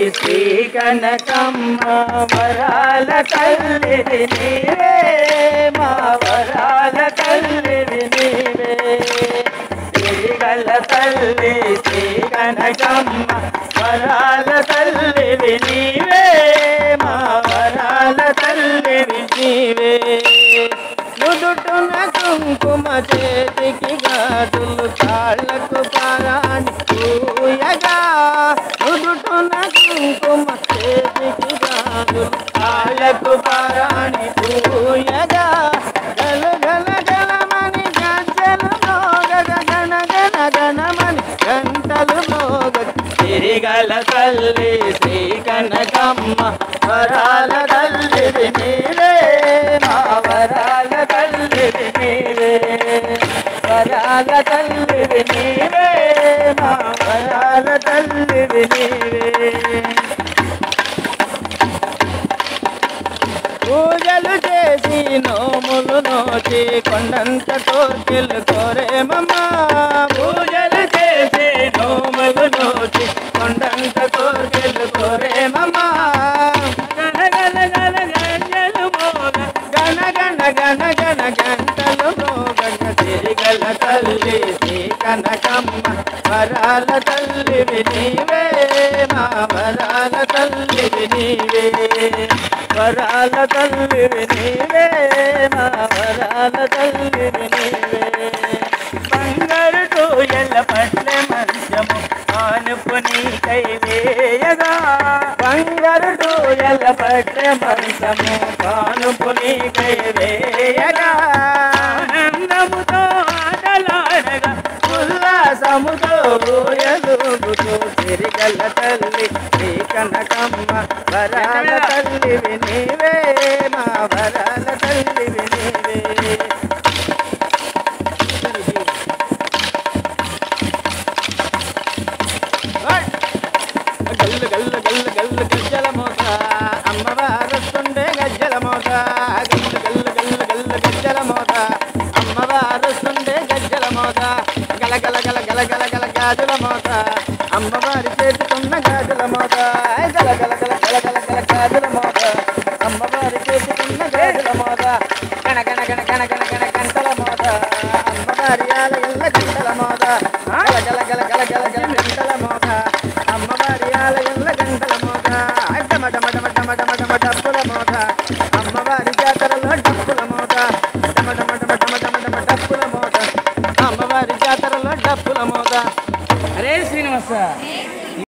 శ్రీ కనకమ్మ వరాల తల్లివి నీవే మా వరాల తల్లివి నీవే శ్రీగల తల్లి శ్రీ కనకమ్మ వరాల తల్లివి నీవే మా వరాల తల్లివి నీవే నుదుటున కుంకుమ చేతికి గాజులు కాళ్ళకు పారాణి పూయగా నుదుటున కుంకుమ చేతికి గాజులు కాళ్ళకు పారాణి పూయగా గల గల గలమని గంటలు మోగగ గణ గణ గణమని గంటలు మోగ తిరిగల తల్లి శ్రీ కనకమ్మ వరాల తల్లి నీవే మా వరాల తల్లి నీవే వరాల తల్లి నీవే మా వరాల తల్లి నీవే పూజలు చేసి నోములు నోచి కొండంత కోర్కెలు కోరేమమ్మా పూజలు చేసి నోములు నోచి కొండంత కోర్కెలు కోరేమమ్మా గణ గణ గణ గంటలు మోగ గణ గణ గణ గణ గంటలు మోగ తిరిగల తల్లి శ్రీ కనకమ్మ వరాల తల్లి నీవే మా వరాల తల్లి నీవే వరాల తల్లి నీవే మా వరాల తల్లి నీవే బంగారు తోయల పట్ల మంచము ఆనుపు నీకై వేయగా బంగారు తోయల పట్ల మంచము ఆనుపు నీకై వేయగా ఆనందముతో ఆటలాడగా ఉల్లాసముతో ఊయలుగుతూ తిరిగల తల్లి శ్రీ కనకమ్మ వరాల తల్లి నీవే మా వరాల తల్లి నీవే గల్లు గల్లు గల్లు గల్లు గజ్జల మోత అమ్మవారుస్తుండే గజ్జల మోత గల్లు గల్లు గల్లు గల్లు గజ్జల మోత అమ్మవారుస్తుండే గజ్జల మోత గల గల గల గల గల గల గాజుల మోత అమ్మవారి చేతుకున్న గాజుల మోత గల గల